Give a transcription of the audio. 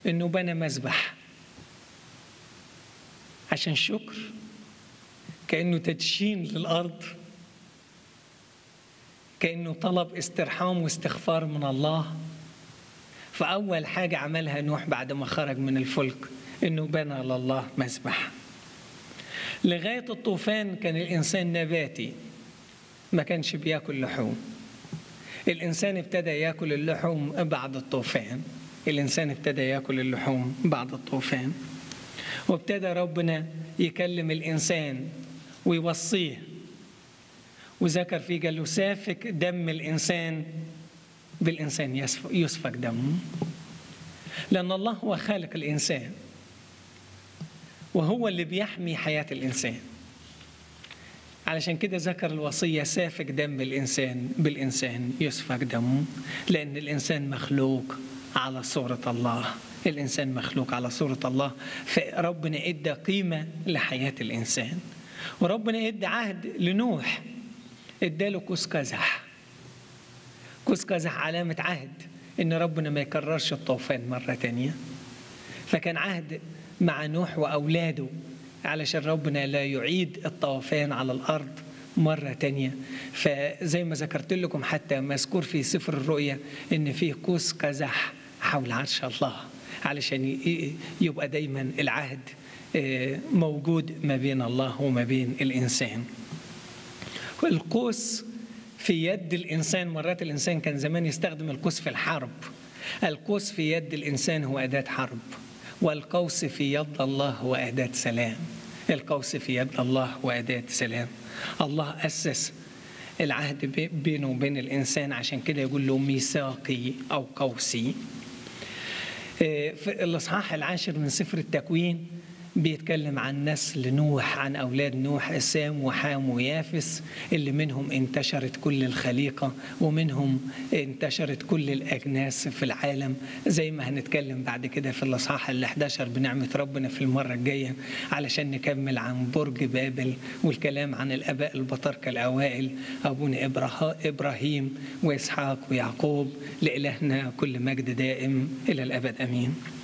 انه بنى مذبح عشان شكر كانه تدشين للارض كانه طلب استرحام واستغفار من الله فاول حاجه عملها نوح بعد ما خرج من الفلك انه بنى لله مذبح لغايه الطوفان كان الانسان نباتي ما كانش بياكل لحوم الانسان ابتدى ياكل اللحوم بعد الطوفان الانسان ابتدى ياكل اللحوم بعد الطوفان وابتدى ربنا يكلم الانسان ويوصيه وذكر فيه قال له سافك دم الانسان بالانسان يسفك دمه لان الله هو خالق الانسان وهو اللي بيحمي حياه الانسان علشان كده ذكر الوصية سافك دم الإنسان بالإنسان يسفك دمه لأن الإنسان مخلوق على صورة الله الإنسان مخلوق على صورة الله فربنا إدى قيمة لحياة الإنسان وربنا إدى عهد لنوح إداله كوس قزح كوس قزح علامة عهد إن ربنا ما يكررش الطوفان مرة تانية فكان عهد مع نوح وأولاده علشان ربنا لا يعيد الطوفان على الأرض مرة تانية فزي ما ذكرت لكم حتى مذكور في سفر الرؤيا إن فيه قوس قزح حول عرش الله علشان يبقى دايما العهد موجود ما بين الله وما بين الإنسان القوس في يد الإنسان مرات الإنسان كان زمان يستخدم القوس في الحرب القوس في يد الإنسان هو أداة حرب والقوس في يد الله هو أداة سلام القوس في يد الله وأداة سلام الله أسس العهد بينه وبين الإنسان عشان كده يقول له ميثاقي أو قوسي في الإصحاح العاشر من سفر التكوين بيتكلم عن نسل نوح عن أولاد نوح سام وحام ويافس اللي منهم انتشرت كل الخليقة ومنهم انتشرت كل الأجناس في العالم زي ما هنتكلم بعد كده في الأصحاح ال 11 بنعمة ربنا في المرة الجاية علشان نكمل عن برج بابل والكلام عن الآباء البطاركة الأوائل أبونا إبراهيم وإسحاق ويعقوب لإلهنا كل مجد دائم إلى الأبد أمين